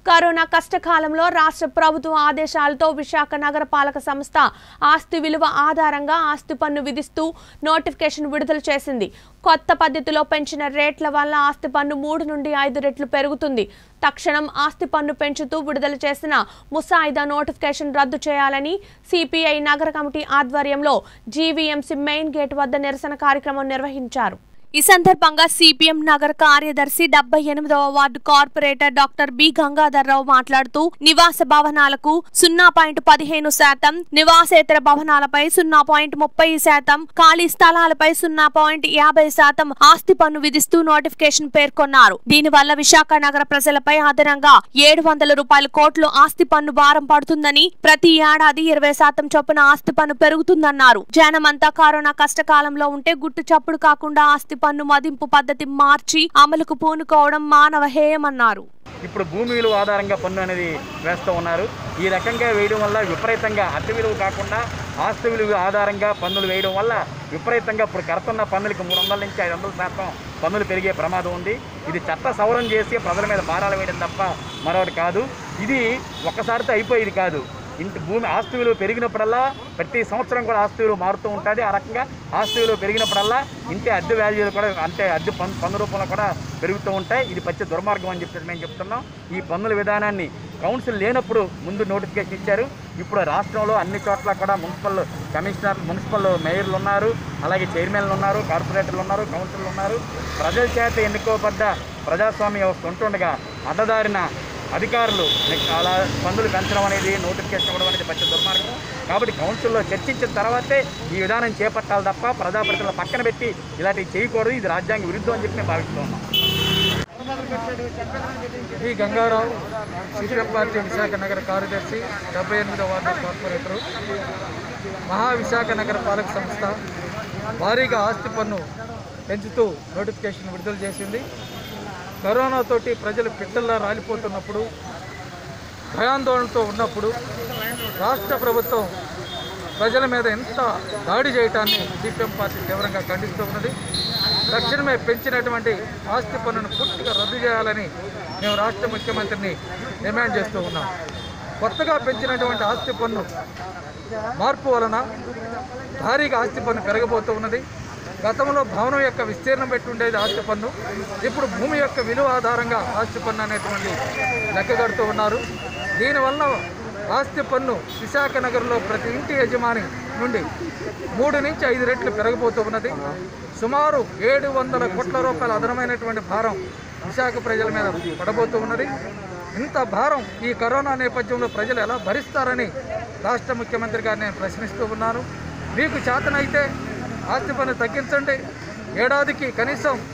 corona కష్టకాలంలో రాష్ట్ర ప్రభుత్వ ఆదేశాలతో విశాఖ నగరపాలక సంస్థ ఆస్తి విలువ ఆధారంగా ఆస్తి పన్ను విధిస్తూ నోటిఫికేషన్ విడుదల చేసింది కొత్త పద్ధతిలో పెంచిన రేట్ల వల్ల ఆస్తి పన్ను మూడు నుండి ఐదు రెట్లు పెరుగుతుంది తక్షణం ఆస్తి పన్ను పెంచుతూ విడుదల చేసిన ముసాయిదా నోటిఫికేషన్ రద్దు చేయాలని సిపిఐ నగర కమిటీ ఆధ్వర్యంలో జీవీఎంసీ మెయిన్ గేట్ వద్ద నిరసన కార్యక్రమం నిర్వహించారు ఈ సందర్భంగా సిపిఎం నగర కార్యదర్శి డెబ్బై ఎనిమిదవ ward corporator doctor B Gangadhar Rao మాట్లాడుతూ నివాస భవనాలకు సున్నా పాయింట్ పదిహేను శాతం నివాసేతర భవనాలపై సున్నా పాయింట్ ముప్పై శాతం ఖాళీ స్థలాలపై సున్నా పాయింట్ యాభై శాతం ఆస్తి పన్ను విధిస్తూ నోటిఫికేషన్ పేర్కొన్నారు దీనివల్ల విశాఖ నగర ప్రజలపై అదనంగా ఏడు వందల రూపాయల కోట్లు ఆస్తి పన్ను భారం పడుతుందని ప్రతి ఏడాది ఇరవై శాతం చొప్పున ఆస్తి పన్ను పెరుగుతుందన్నారు జనమంతా కరోనా కష్టకాలంలో ఉంటే గుట్టు చప్పుడు కాకుండా ఆస్తి పన్ను మదింపు పద్ధతి మార్చి అమలుకు పూనుకోవడం మానవ హేయమన్నారు ఇప్పుడు భూమి విలువ ఆధారంగా పన్ను అనేది వేస్తూ ఉన్నారు ఈ రకంగా వేయడం వల్ల విపరీతంగా అద్దె విలువ కాకుండా ఆస్తి విలువ ఆధారంగా పన్నులు వేయడం వల్ల విపరీతంగా ఇప్పుడు కడుతున్న పన్నులకి మూడు వందల నుంచి ఐదు వందల శాతం పన్నులు పెరిగే ప్రమాదం ఉంది ఇది చట్ట సవరణ చేసి ప్రజల మీద భారాలు వేయడం తప్ప మరొకటి కాదు ఇది ఒక్కసారితో అయిపోయేది కాదు ఇంటి భూమి ఆస్తి విలువ పెరిగినప్పుడల్లా ప్రతి సంవత్సరం కూడా ఆస్తి విలువ మారుతూ ఉంటుంది ఆ రకంగా ఆస్తి విలువ పెరిగినప్పుడల్లా ఇంటి అద్దె వాల్యూలు కూడా అంటే అద్దె పన్ను పన్ను రూపంలో కూడా పెరుగుతూ ఉంటాయి ఇది పచ్చి దుర్మార్గం అని చెప్పి మేము చెప్తున్నాం ఈ పన్నుల విధానాన్ని కౌన్సిల్ లేనప్పుడు ముందు నోటిఫికేషన్ ఇచ్చారు ఇప్పుడు రాష్ట్రంలో అన్ని చోట్ల కూడా మున్సిపల్ కమిషనర్ మున్సిపల్ మేయర్లు ఉన్నారు అలాగే చైర్మన్లు ఉన్నారు కార్పొరేటర్లు ఉన్నారు కౌన్సిలర్లు ఉన్నారు ప్రజల చేత ఎన్నుకోబడ్డ ప్రజాస్వామ్య వ్యవస్థ ఉంటుండగా అడ్డదారిన అధికారులు నెక్స్ట్ అలా పన్నులు పెంచడం అనేది నోటిఫికేషన్ ఇవ్వడం అనేది పచ్చి దుర్మార్గం కాబట్టి కౌన్సిల్లో చర్చించిన తర్వాతే ఈ విధానం చేపట్టాలి తప్ప ప్రజాప్రతినిధుల పక్కన పెట్టి ఇలాంటివి చేయకూడదు ఇది రాజ్యాంగ విరుద్ధం అని చెప్పి మేము భావిస్తున్నాం ఈ గంగారావు సిపిఎం పార్టీ విశాఖ నగర కార్యదర్శి డెబ్బై ఎనిమిదవ వార్డు కార్పొరేటరు మహావిశాఖ నగర పాలక సంస్థ భారీగా ఆస్తి పన్ను పెంచుతూ నోటిఫికేషన్ విడుదల చేసింది కరోనాతోటి ప్రజలు పిట్టల్లా రాలిపోతున్నప్పుడు భయాందోళనతో ఉన్నప్పుడు రాష్ట్ర ప్రభుత్వం ప్రజల మీద ఎంత దాడి చేయటాన్ని సిపిఎం పార్టీ తీవ్రంగా ఖండిస్తూ ఉన్నది తక్షణమే పెంచినటువంటి ఆస్తి పన్నును పూర్తిగా రద్దు చేయాలని మేము రాష్ట్ర ముఖ్యమంత్రిని డిమాండ్ చేస్తూ ఉన్నాం కొత్తగా పెంచినటువంటి ఆస్తి పన్ను మార్పు వలన భారీగా ఆస్తి పన్ను పెరగబోతూ ఉన్నది గతంలో భవనం యొక్క విస్తీర్ణం పెట్టి ఉండేది ఆస్తి పన్ను ఇప్పుడు భూమి యొక్క విలువ ఆధారంగా ఆస్తి పన్ను అనేటువంటి లెక్క కడుతూ ఉన్నారు దీనివల్ల ఆస్తి పన్ను విశాఖ నగరంలో ప్రతి ఇంటి యజమాని నుండి మూడు నుంచి ఐదు రెట్లు పెరగబోతూ ఉన్నది సుమారు ఏడు వందల కోట్ల రూపాయల అదనమైనటువంటి భారం విశాఖ ప్రజల మీద పడబోతూ ఉన్నది ఇంత భారం ఈ కరోనా నేపథ్యంలో ప్రజలు ఎలా భరిస్తారని రాష్ట్ర ముఖ్యమంత్రి గారిని నేను ప్రశ్నిస్తూ ఉన్నాను మీకు చేతనైతే ఆస్తి పన్ను తగ్గించండి ఏడాదికి కనీసం